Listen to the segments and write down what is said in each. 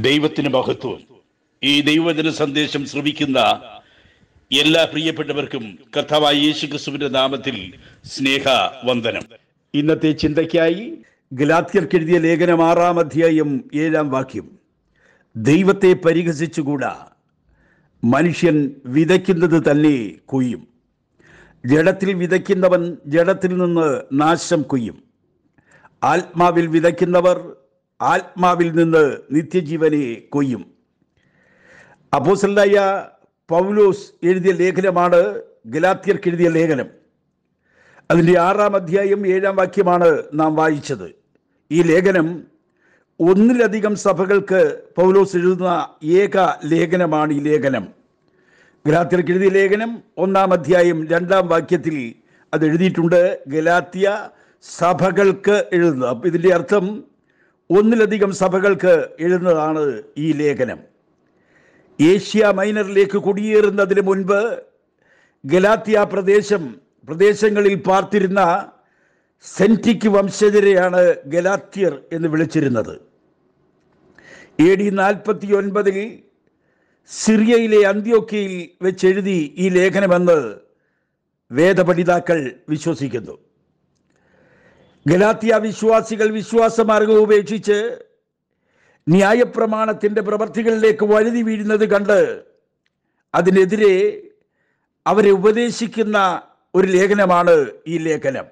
ദൈവത്തിന് മഹത്വം ഈ ദൈവജന സന്ദേശം ശ്രവിക്കുന്ന എല്ലാ പ്രിയപ്പെട്ടവർക്കും കർത്താവായ യേശു ക്രിസ്തുവിന്റെ നാമത്തിൽ സ്നേഹ വന്ദനം ഇന്നത്തെ ചിന്തയ്ക്കായി ഗലാത്യർക്കെഴുതിയ ലേഖനം ആറാം അധ്യായം ഏഴാം വാക്യം ദൈവത്തെ പരിഹസിച്ചുകൂടാ മനുഷ്യൻ വിതയ്ക്കുന്നത് തന്നെ കൊയ്യും ജഡത്തിൽ വിതയ്ക്കുന്നവൻ ജഡത്തിൽ നിന്ന് നാശം കൊയ്യും ആത്മാവിൽ വിതയ്ക്കുന്നവർ ആത്മാവിൽ നിന്ന് നിത്യജീവനെ കൊയ്യും അപ്പോസലായ പൗലോസ് എഴുതിയ ലേഖനമാണ് ഗലാത്യർക്ക് എഴുതിയ ലേഖനം അതിൻ്റെ ആറാം അധ്യായം ഏഴാം വാക്യമാണ് നാം വായിച്ചത് ഈ ലേഖനം ഒന്നിലധികം സഭകൾക്ക് പൗലോസ് എഴുതുന്ന ഏക ലേഖനമാണ് ഈ ലേഖനം ഗലാത്യർക്ക് എഴുതിയ ലേഖനം ഒന്നാം അധ്യായം രണ്ടാം വാക്യത്തിൽ അത് എഴുതിയിട്ടുണ്ട് ഗലാത്യ സഭകൾക്ക് എഴുതുന്നത് അപ്പം ഇതിൻ്റെ അർത്ഥം ഒന്നിലധികം സഭകൾക്ക് എഴുതുന്നതാണ് ഈ ലേഖനം ഏഷ്യ മൈനറിലേക്ക് കുടിയേറുന്നതിന് മുൻപ് ഗലാത്യ പ്രദേശം പ്രദേശങ്ങളിൽ പാർത്തിരുന്ന സെൻറ്റിക് വംശജരെയാണ് ഗലാത്യർ എന്ന് വിളിച്ചിരുന്നത് എ ഡി നാൽപ്പത്തി ഒൻപതിൽ സിറിയയിലെ അന്ത്യോക്കയിൽ വെച്ചെഴുതി ഈ ലേഖനമെന്ന് വേദപഠിതാക്കൾ വിശ്വസിക്കുന്നു ഗലാത്യ വിശ്വാസികൾ വിശ്വാസമാർഗം ഉപേക്ഷിച്ച് ന്യായപ്രമാണത്തിൻ്റെ പ്രവർത്തികളിലേക്ക് വഴുതി വീഴുന്നത് കണ്ട് അതിനെതിരെ അവരെ ഉപദേശിക്കുന്ന ഒരു ലേഖനമാണ് ഈ ലേഖനം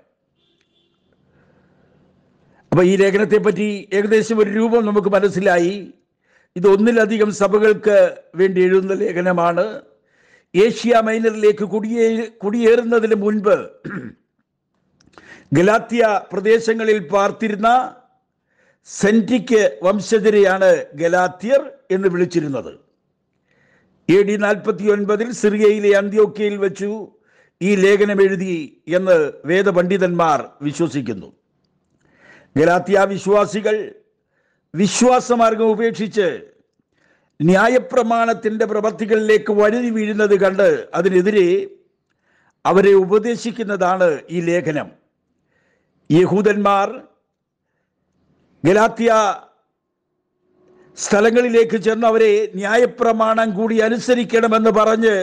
അപ്പൊ ഈ ലേഖനത്തെ പറ്റി ഏകദേശം ഒരു രൂപം നമുക്ക് മനസ്സിലായി ഇത് ഒന്നിലധികം സഭകൾക്ക് വേണ്ടി എഴുതുന്ന ലേഖനമാണ് ഏഷ്യ മൈനറിലേക്ക് കുടിയേ കുടിയേറുന്നതിന് മുൻപ് ഗലാത്യ പ്രദേശങ്ങളിൽ പാർത്തിരുന്ന സെൻറ്റിക്ക് വംശജരെയാണ് ഗലാത്യർ എന്ന് വിളിച്ചിരുന്നത് എ ഡി നാൽപ്പത്തി ഒൻപതിൽ സിറിയയിലെ അന്ത്യോക്കയിൽ വെച്ചു ഈ ലേഖനം എഴുതി എന്ന് വേദപണ്ഡിതന്മാർ വിശ്വസിക്കുന്നു ഗലാത്യ വിശ്വാസികൾ വിശ്വാസമാർഗം ഉപേക്ഷിച്ച് ന്യായപ്രമാണത്തിൻ്റെ പ്രവർത്തികളിലേക്ക് വഴുതി വീഴുന്നത് കണ്ട് അതിനെതിരെ അവരെ ഉപദേശിക്കുന്നതാണ് ഈ ലേഖനം യഹൂദന്മാർ ഗലാത്യ സ്ഥലങ്ങളിലേക്ക് ചെന്ന് അവരെ ന്യായപ്രമാണം കൂടി അനുസരിക്കണമെന്ന് പറഞ്ഞ്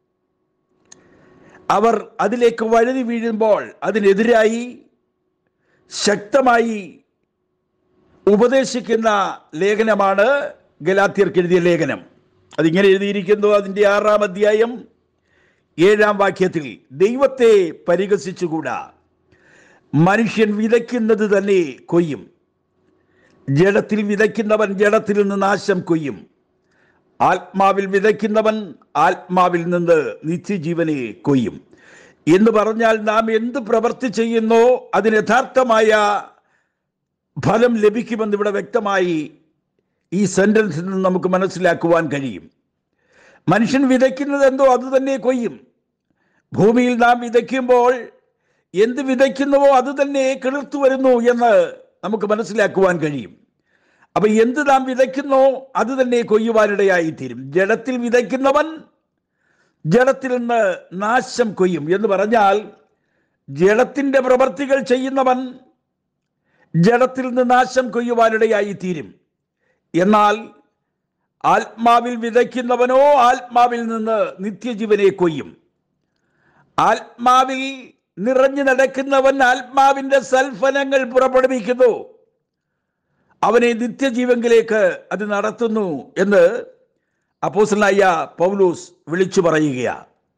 അവർ അതിലേക്ക് വഴുതി വീഴുമ്പോൾ അതിനെതിരായി ശക്തമായി ഉപദേശിക്കുന്ന ലേഖനമാണ് ഗലാത്യർക്ക് എഴുതിയ ലേഖനം അതിങ്ങനെ എഴുതിയിരിക്കുന്നു അതിൻ്റെ ആറാം അധ്യായം ഏഴാം വാക്യത്തിൽ ദൈവത്തെ പരിഹസിച്ചുകൂടാ മനുഷ്യൻ വിതയ്ക്കുന്നത് തന്നെ കൊയ്യും ജഡത്തിൽ വിതയ്ക്കുന്നവൻ ജഡത്തിൽ നിന്ന് നാശം കൊയ്യും ആത്മാവിൽ വിതയ്ക്കുന്നവൻ ആത്മാവിൽ നിന്ന് നിത്യജീവനെ കൊയ്യും എന്ന് പറഞ്ഞാൽ നാം എന്ത് പ്രവർത്തി ചെയ്യുന്നോ അതിന് യഥാർത്ഥമായ ഫലം ലഭിക്കുമെന്ന് ഇവിടെ വ്യക്തമായി ഈ സെന്റൻസിൽ നിന്ന് നമുക്ക് മനസ്സിലാക്കുവാൻ കഴിയും മനുഷ്യൻ വിതയ്ക്കുന്നത് എന്തോ അത് തന്നെ കൊയ്യും ഭൂമിയിൽ നാം വിതയ്ക്കുമ്പോൾ എന്ത് വിതയ്ക്കുന്നുവോ അത് തന്നെ കിളിർത്തു വരുന്നു എന്ന് നമുക്ക് മനസ്സിലാക്കുവാൻ കഴിയും അപ്പൊ എന്ത് നാം വിതയ്ക്കുന്നോ അത് തന്നെ കൊയ്യുവാനിടയായിത്തീരും ജഡത്തിൽ വിതയ്ക്കുന്നവൻ ജഡത്തിൽ നിന്ന് നാശം കൊയ്യും എന്ന് പറഞ്ഞാൽ ജഡത്തിൻ്റെ പ്രവർത്തികൾ ചെയ്യുന്നവൻ ജഡത്തിൽ നിന്ന് നാശം കൊയ്യുവാനിടയായിത്തീരും എന്നാൽ ആത്മാവിൽ വിതയ്ക്കുന്നവനോ ആത്മാവിൽ നിന്ന് നിത്യജീവനെ കൊയ്യും ആത്മാവിൽ നിറഞ്ഞു നടക്കുന്നവൻ ആത്മാവിന്റെ സൽഫലങ്ങൾ പുറപ്പെടുവിക്കുന്നു അവനെ നിത്യജീവങ്കിലേക്ക് അത് നടത്തുന്നു എന്ന് അപ്പോസലായ പൗലൂസ് വിളിച്ചു പറയുകയാ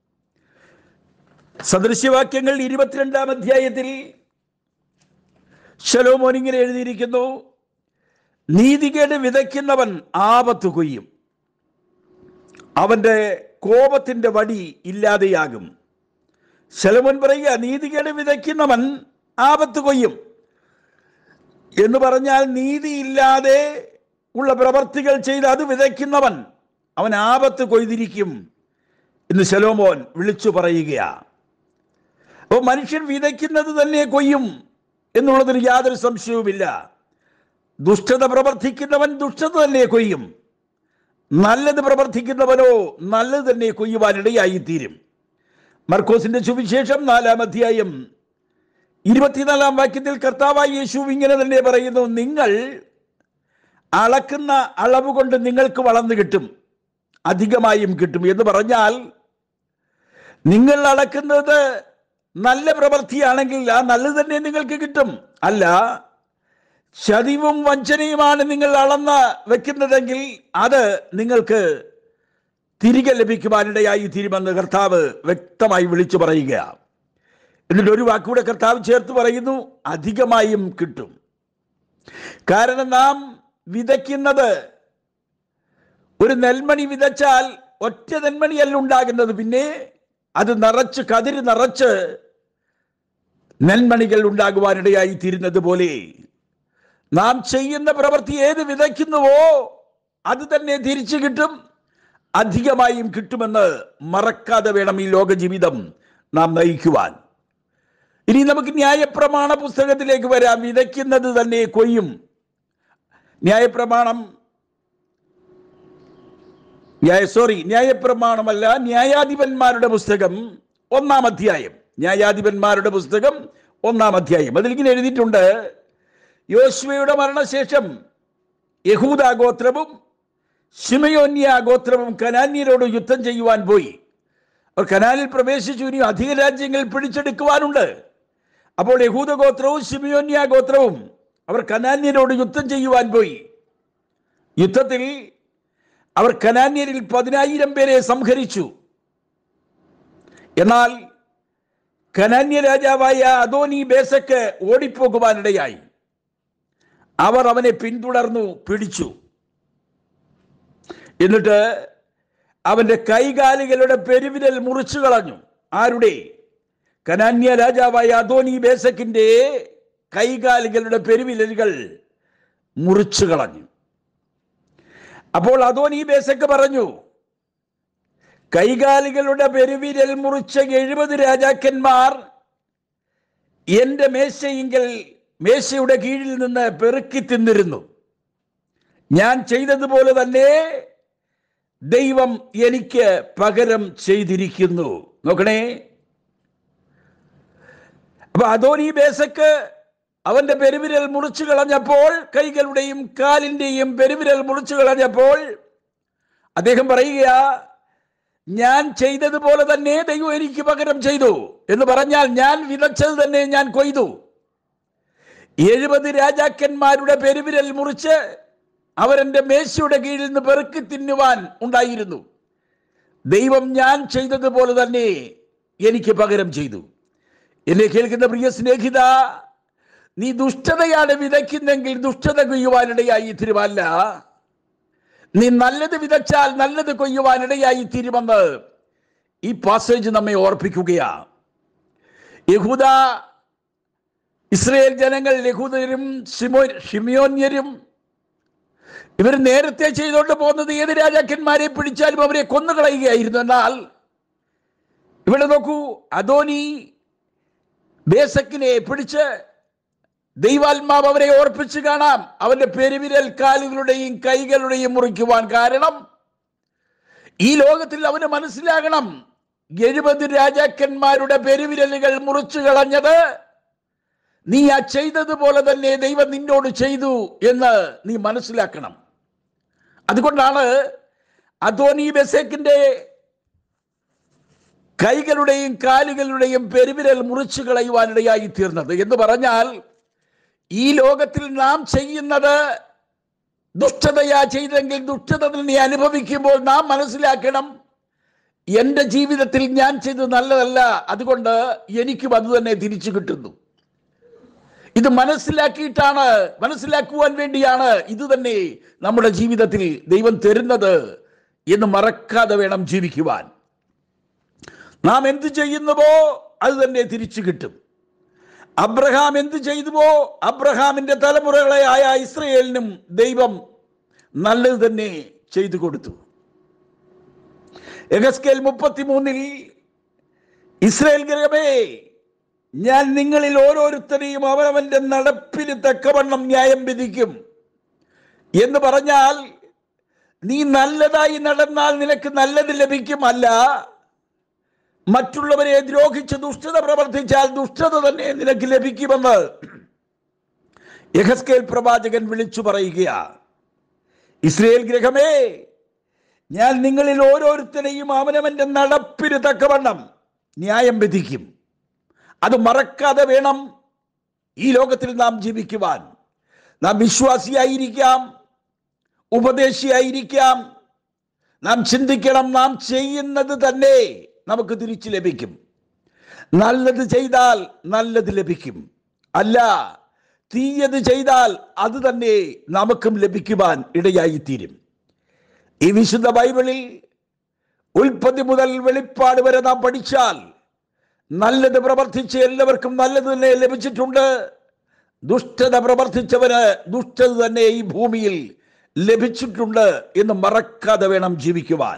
സദൃശ്യവാക്യങ്ങൾ ഇരുപത്തിരണ്ടാം അധ്യായത്തിൽ ശലോമോൻ ഇങ്ങനെ എഴുതിയിരിക്കുന്നു നീതികേട് വിതയ്ക്കുന്നവൻ ആപത്ത് കൊയ്യും അവന്റെ കോപത്തിന്റെ വടി ഇല്ലാതെയാകും ശലമോൻ പറയുക നീതികേട് വിതയ്ക്കുന്നവൻ ആപത്ത് കൊയ്യും എന്ന് പറഞ്ഞാൽ നീതിയില്ലാതെ ഉള്ള പ്രവർത്തികൾ ചെയ്ത് അത് വിതയ്ക്കുന്നവൻ അവൻ ആപത്ത് കൊയ്തിരിക്കും എന്ന് ശലോമോൻ വിളിച്ചു പറയുകയാ അപ്പോൾ മനുഷ്യൻ വിതയ്ക്കുന്നത് തന്നെ കൊയ്യും എന്നുള്ളതിന് യാതൊരു സംശയവുമില്ല ദുഷ്ടത പ്രവർത്തിക്കുന്നവൻ ദുഷ്ടത തന്നെ കൊയ്യും നല്ലത് പ്രവർത്തിക്കുന്നവനോ നല്ലത് തന്നെ കൊയ്യുവാനിടയായിത്തീരും മർക്കോസിന്റെ സുവിശേഷം നാലാം അധ്യായം ഇരുപത്തിനാലാം വാക്യത്തിൽ കർത്താവായ യേശു ഇങ്ങനെ തന്നെ പറയുന്നു നിങ്ങൾ അളക്കുന്ന അളവ് കൊണ്ട് നിങ്ങൾക്ക് വളർന്നു കിട്ടും അധികമായും കിട്ടും എന്ന് പറഞ്ഞാൽ നിങ്ങൾ അളക്കുന്നത് നല്ല പ്രവൃത്തിയാണെങ്കിൽ ആ നല്ലത് തന്നെ നിങ്ങൾക്ക് കിട്ടും അല്ല ചതിവും വഞ്ചനയുമാണ് നിങ്ങൾ അളന്ന് വെക്കുന്നതെങ്കിൽ അത് നിങ്ങൾക്ക് തിരികെ ലഭിക്കുവാനിടയായി തീരുമെന്ന് കർത്താവ് വ്യക്തമായി വിളിച്ചു പറയുക എന്നിട്ട് ഒരു വാക്കൂടെ കർത്താവ് ചേർത്ത് പറയുന്നു അധികമായും കിട്ടും കാരണം നാം വിതയ്ക്കുന്നത് ഒരു നെൽമണി വിതച്ചാൽ ഒറ്റ നെൽമണിയല്ല ഉണ്ടാകുന്നത് പിന്നെ അത് നിറച്ച് കതിര് നിറച്ച് നെൽമണികൾ ഉണ്ടാകുവാനിടയായി തീരുന്നത് പോലെ നാം ചെയ്യുന്ന പ്രവൃത്തി ഏത് വിതയ്ക്കുന്നുവോ അത് തന്നെ തിരിച്ചു കിട്ടും അധികമായും കിട്ടുമെന്ന് മറക്കാതെ വേണം ഈ ലോക ജീവിതം നാം നയിക്കുവാൻ ഇനി നമുക്ക് ന്യായപ്രമാണ പുസ്തകത്തിലേക്ക് വരാം വിതയ്ക്കുന്നത് തന്നെ കൊയ്യും ന്യായപ്രമാണം ന്യായ സോറി ന്യായപ്രമാണമല്ല ന്യായാധിപന്മാരുടെ പുസ്തകം ഒന്നാം അധ്യായം ന്യായാധിപന്മാരുടെ പുസ്തകം ഒന്നാം അധ്യായം അതിലിങ്ങനെ എഴുതിയിട്ടുണ്ട് യോശുവയുടെ മരണശേഷം യഹൂദ ഗോത്രവും ശിമയോന്യ ഗോത്രവും കനാന്യരോട് യുദ്ധം ചെയ്യുവാൻ പോയി അവർ കനാലിൽ പ്രവേശിച്ചു ഇനി അധിക രാജ്യങ്ങൾ പിടിച്ചെടുക്കുവാനുണ്ട് അപ്പോൾ യഹൂദ ഗോത്രവും ശിമയോന്യ ഗോത്രവും അവർ കനാന്യരോട് യുദ്ധം ചെയ്യുവാൻ പോയി യുദ്ധത്തിൽ അവർ കനാന്യരിൽ പതിനായിരം പേരെ സംഹരിച്ചു എന്നാൽ കനാന്യ രാജാവായ അദോനി ബേസക്ക് ഓടിപ്പോകുവാനിടയായി അവർ അവനെ പിന്തുടർന്നു പിടിച്ചു എന്നിട്ട് അവന്റെ കൈകാലുകളുടെ പെരുവിരൽ മുറിച്ചു കളഞ്ഞു ആരുടെ കനാന്യ രാജാവായ അദോനി ബേസക്കിന്റെ കൈകാലുകളുടെ പെരുവിരലുകൾ മുറിച്ചു കളഞ്ഞു അപ്പോൾ അദോനി ബേസക്ക് പറഞ്ഞു കൈകാലുകളുടെ പെരുവിരൽ മുറിച്ച എഴുപത് രാജാക്കന്മാർ എന്റെ മേശയെങ്കിൽ മേശയുടെ കീഴിൽ നിന്ന് പെറുക്കി തിന്നിരുന്നു ഞാൻ ചെയ്തതുപോലെ തന്നെ ദൈവം എനിക്ക് പകരം ചെയ്തിരിക്കുന്നു നോക്കണേ അപ്പൊ അദോനി ബേസക്ക് അവന്റെ പെരുവിരൽ മുറിച്ചു കളഞ്ഞപ്പോൾ കൈകളുടെയും കാലിന്റെയും പെരുവിരൽ മുറിച്ചു കളഞ്ഞപ്പോൾ അദ്ദേഹം പറയുക ഞാൻ ചെയ്തതുപോലെ തന്നെ ദൈവം എനിക്ക് പകരം ചെയ്തു എന്ന് പറഞ്ഞാൽ ഞാൻ വിതച്ചത് തന്നെ ഞാൻ കൊയ്തു എഴുപത് രാജാക്കന്മാരുടെ പെരുവിരൽ മുറിച്ച് അവരെന്റെ മേശയുടെ കീഴിൽ നിന്ന് പെറുക്കി തിന്നുവാൻ ഉണ്ടായിരുന്നു ദൈവം ഞാൻ ചെയ്തതുപോലെ തന്നെ എനിക്ക് പകരം ചെയ്തു എന്നെ കേൾക്കുന്ന പ്രിയ സ്നേഹിത നീ ദുഷ്ടതയാണ് വിതയ്ക്കുന്നെങ്കിൽ ദുഷ്ടത കൊയ്യുവാനിടയായി തിരുവല്ല നീ നല്ലത് വിതച്ചാൽ നല്ലത് കൊയ്യുവാനിടയായി തീരുമെന്ന് ഈ പാസേജ് നമ്മെ ഓർപ്പിക്കുകയാ യഹൂദ ഇസ്രയേൽ ജനങ്ങൾ യഹൂദരും ഷിമോ ഷിമിയോന്യരും ഇവർ നേരത്തെ ചെയ്തുകൊണ്ട് പോകുന്നത് ഏത് രാജാക്കന്മാരെ പിടിച്ചാലും അവരെ കൊന്നുകളയുകയായിരുന്നു എന്നാൽ ഇവിടെ നോക്കൂ അദോനി ബേസക്കിനെ പിടിച്ച് ദൈവാത്മാവ് അവരെ ഓർപ്പിച്ച് കാണാം അവന്റെ പെരുവിരൽ കാലുകളുടെയും കൈകളുടെയും മുറിക്കുവാൻ കാരണം ഈ ലോകത്തിൽ അവന് മനസ്സിലാകണം എഴുപത് രാജാക്കന്മാരുടെ പെരുവിരലുകൾ മുറിച്ചു കളഞ്ഞത് നീ ആ ചെയ്തതുപോലെ തന്നെ ദൈവം നിന്നോട് ചെയ്തു എന്ന് നീ മനസ്സിലാക്കണം അതുകൊണ്ടാണ് അദോനി ബെസേക്കിന്റെ കൈകളുടെയും കാലുകളുടെയും പെരുവിരൽ മുറിച്ചു കളയുവാനിടയായി തീർന്നത് എന്ന് പറഞ്ഞാൽ ഈ ലോകത്തിൽ നാം ചെയ്യുന്നത് ദുഷ്ടതയാ ചെയ്തെങ്കിൽ ദുഷ്ടത നീ അനുഭവിക്കുമ്പോൾ നാം മനസ്സിലാക്കണം എൻ്റെ ജീവിതത്തിൽ ഞാൻ ചെയ്തത് നല്ലതല്ല അതുകൊണ്ട് എനിക്കും അത് തന്നെ തിരിച്ചു കിട്ടുന്നു ഇത് മനസ്സിലാക്കിയിട്ടാണ് മനസ്സിലാക്കുവാൻ വേണ്ടിയാണ് ഇത് തന്നെ നമ്മുടെ ജീവിതത്തിൽ ദൈവം തരുന്നത് എന്ന് മറക്കാതെ വേണം ജീവിക്കുവാൻ നാം എന്ത് ചെയ്യുന്നുവോ അത് തന്നെ തിരിച്ചു കിട്ടും അബ്രഹാം എന്ത് ചെയ്തുവോ അബ്രഹാമിന്റെ തലമുറകളെ ആയ ഇസ്രയേലിനും ദൈവം നല്ലത് തന്നെ ചെയ്തു കൊടുത്തു എഗസ്കേൽ മുപ്പത്തിമൂന്നിൽ ഇസ്രയേൽ ഗ്രഹമേ ഞാൻ നിങ്ങളിൽ ഓരോരുത്തരെയും അവനവന്റെ നടപ്പിന് തക്കവണ്ണം ന്യായം വിധിക്കും എന്ന് പറഞ്ഞാൽ നീ നല്ലതായി നടന്നാൽ നിനക്ക് നല്ലത് ലഭിക്കും അല്ല മറ്റുള്ളവരെ ദ്രോഹിച്ച് ദുഷ്ടത പ്രവർത്തിച്ചാൽ ദുഷ്ടത തന്നെ നിനക്ക് ലഭിക്കുമെന്ന് യഹസ്കേൽ പ്രവാചകൻ വിളിച്ചു പറയുക ഇസ്രയേൽ ഗ്രഹമേ ഞാൻ നിങ്ങളിൽ ഓരോരുത്തരെയും അവനവന്റെ നടപ്പിന് തക്കവണ്ണം ന്യായം വിധിക്കും അത് മറക്കാതെ വേണം ഈ ലോകത്തിൽ നാം ജീവിക്കുവാൻ നാം വിശ്വാസിയായിരിക്കാം ഉപദേശിയായിരിക്കാം നാം ചിന്തിക്കണം നാം ചെയ്യുന്നത് തന്നെ നമുക്ക് തിരിച്ചു ലഭിക്കും നല്ലത് ചെയ്താൽ നല്ലത് ലഭിക്കും അല്ല തീയത് ചെയ്താൽ അത് തന്നെ നമുക്കും ലഭിക്കുവാൻ ഇടയായിത്തീരും ഈ വിശുദ്ധ ബൈബിളിൽ ഉൽപ്പത്തി മുതൽ വെളിപ്പാട് വരെ നാം പഠിച്ചാൽ നല്ലത് പ്രവർത്തിച്ച് എല്ലാവർക്കും നല്ലത് തന്നെ ലഭിച്ചിട്ടുണ്ട് ദുഷ്ടത പ്രവർത്തിച്ചവന് ദുഷ്ടത തന്നെ ഈ ഭൂമിയിൽ ലഭിച്ചിട്ടുണ്ട് എന്ന് മറക്കാതെ വേണം ജീവിക്കുവാൻ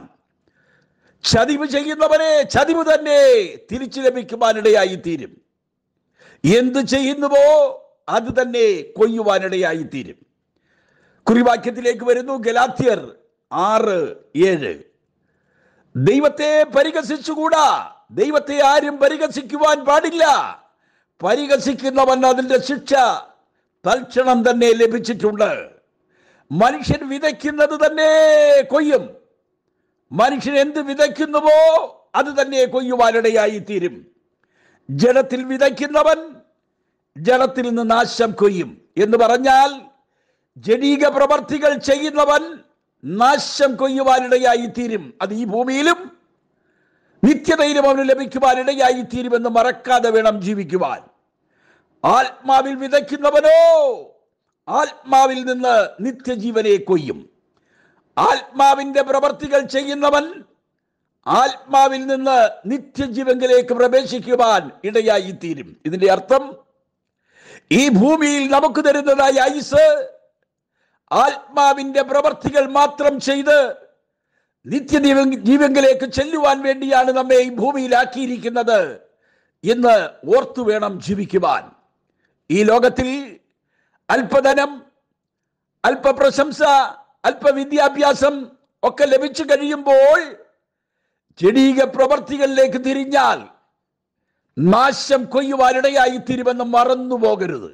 ചതിവ് ചെയ്യുന്നവനെ ചതിവ് തന്നെ തിരിച്ചു ലഭിക്കുവാനിടയായി തീരും എന്ത് ചെയ്യുന്നുവോ അത് തന്നെ കൊയ്യുവാനിടയായി തീരും കുറിവാക്യത്തിലേക്ക് വരുന്നു ഗലാത്യർ ആറ് ഏഴ് ദൈവത്തെ പരിഹസിച്ചുകൂടാ ദൈവത്തെ ആരും പരിഹസിക്കുവാൻ പാടില്ല പരിഹസിക്കുന്നവൻ അതിന്റെ ശിക്ഷ തൽക്ഷണം തന്നെ ലഭിച്ചിട്ടുണ്ട് മനുഷ്യൻ വിതയ്ക്കുന്നത് തന്നെ കൊയ്യും മനുഷ്യൻ എന്ത് വിതയ്ക്കുന്നുവോ അത് തന്നെ കൊയ്യുവാനിടയായി തീരും ജലത്തിൽ വിതയ്ക്കുന്നവൻ ജലത്തിൽ നിന്ന് നാശം കൊയ്യും എന്ന് പറഞ്ഞാൽ ജനീക പ്രവർത്തികൾ ചെയ്യുന്നവൻ നാശം കൊയ്യുവാനിടയായി തീരും അത് ഈ ഭൂമിയിലും നിത്യതയിലും അവന് ലഭിക്കുവാനിടയായി തീരുമെന്ന് മറക്കാതെ വേണം ജീവിക്കുവാൻ ആത്മാവിൽ വിതയ്ക്കുന്നവനോ ആത്മാവിൽ നിന്ന് നിത്യജീവനെ കൊയ്യും ആത്മാവിന്റെ പ്രവർത്തികൾ ചെയ്യുന്നവൻ ആത്മാവിൽ നിന്ന് നിത്യജീവങ്കിലേക്ക് പ്രവേശിക്കുവാൻ ഇടയായി തീരും ഇതിന്റെ അർത്ഥം ഈ ഭൂമിയിൽ നമുക്ക് തരുന്നതായ ഐസ് ആത്മാവിന്റെ പ്രവർത്തികൾ മാത്രം ചെയ്ത് നിത്യജീവ ജീവങ്കിലേക്ക് ചെല്ലുവാൻ വേണ്ടിയാണ് നമ്മെ ഈ ഭൂമിയിലാക്കിയിരിക്കുന്നത് എന്ന് ഓർത്തു വേണം ജീവിക്കുവാൻ ഈ ലോകത്തിൽ അല്പധനം അല്പപ്രശംസ അല്പവിദ്യാഭ്യാസം ഒക്കെ ലഭിച്ചു കഴിയുമ്പോൾ ജനീക പ്രവർത്തികളിലേക്ക് തിരിഞ്ഞാൽ നാശം കൊയ്യുവാനിടയായി തീരുമെന്ന് മറന്നു പോകരുത്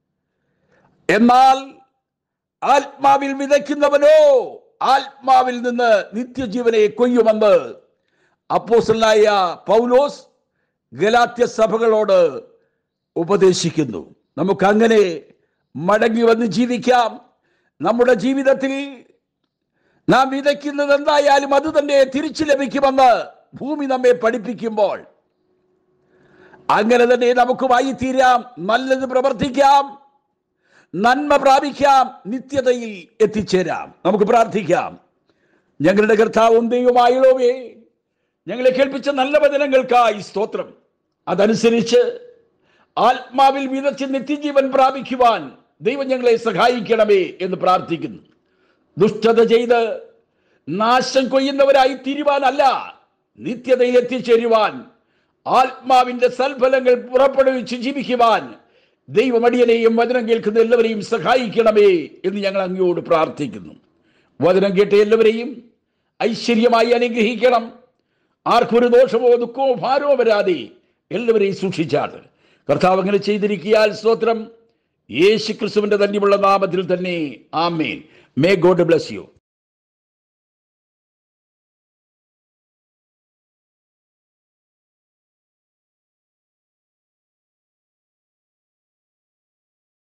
എന്നാൽ ആത്മാവിൽ വിതയ്ക്കുന്നവനോ ആത്മാവിൽ നിന്ന് നിത്യജീവനെ കൊയ്യുമെന്ന് അപ്പോസലായ പൗലോസ് ഗലാത്യ സഭകളോട് ഉപദേശിക്കുന്നു നമുക്ക് അങ്ങനെ മടങ്ങി വന്ന് ജീവിക്കാം നമ്മുടെ ജീവിതത്തിൽ നാം വിതയ്ക്കുന്നത് എന്തായാലും അത് തന്നെ തിരിച്ചു ലഭിക്കുമെന്ന് ഭൂമി നമ്മെ പഠിപ്പിക്കുമ്പോൾ അങ്ങനെ തന്നെ നമുക്ക് വായിത്തീരാം നല്ലത് പ്രവർത്തിക്കാം നന്മ പ്രാപിക്കാം നിത്യതയിൽ എത്തിച്ചേരാം നമുക്ക് പ്രാർത്ഥിക്കാം ഞങ്ങളുടെ കർത്താവും ദൈവമായുള്ളവേ ഞങ്ങളെ കേൾപ്പിച്ച നല്ല വചനങ്ങൾക്കായി സ്തോത്രം അതനുസരിച്ച് ആത്മാവിൽ വിതച്ച് നിത്യജീവൻ പ്രാപിക്കുവാൻ ദൈവം ഞങ്ങളെ സഹായിക്കണമേ എന്ന് പ്രാർത്ഥിക്കുന്നു ദുഷ്ടത ചെയ്ത് നാശം കൊയ്യുന്നവരായി തീരുവാനല്ല നിത്യതയിൽ എത്തിച്ചേരുവാൻ ആത്മാവിന്റെ സൽഫലങ്ങൾ പുറപ്പെടുവിച്ച് ജീവിക്കുവാൻ ദൈവമടിയനെയും വചനം കേൾക്കുന്ന എല്ലാവരെയും സഹായിക്കണമേ എന്ന് ഞങ്ങൾ അങ്ങയോട് പ്രാർത്ഥിക്കുന്നു വചനം കേട്ട എല്ലാവരെയും ഐശ്വര്യമായി അനുഗ്രഹിക്കണം ആർക്കൊരു ദോഷമോ ദുഃഖമോ ഭാരമോ വരാതെ എല്ലാവരെയും സൂക്ഷിച്ചാണ് കർത്താവ് അങ്ങനെ ചെയ്തിരിക്കിയാൽ സ്തോത്രം യേശു ക്രിസ്തുവിന്റെ തന്നെയുള്ള നാമത്തിൽ തന്നെ ആമേൻ മേ ഗോഡ് ബ്ലസ് യു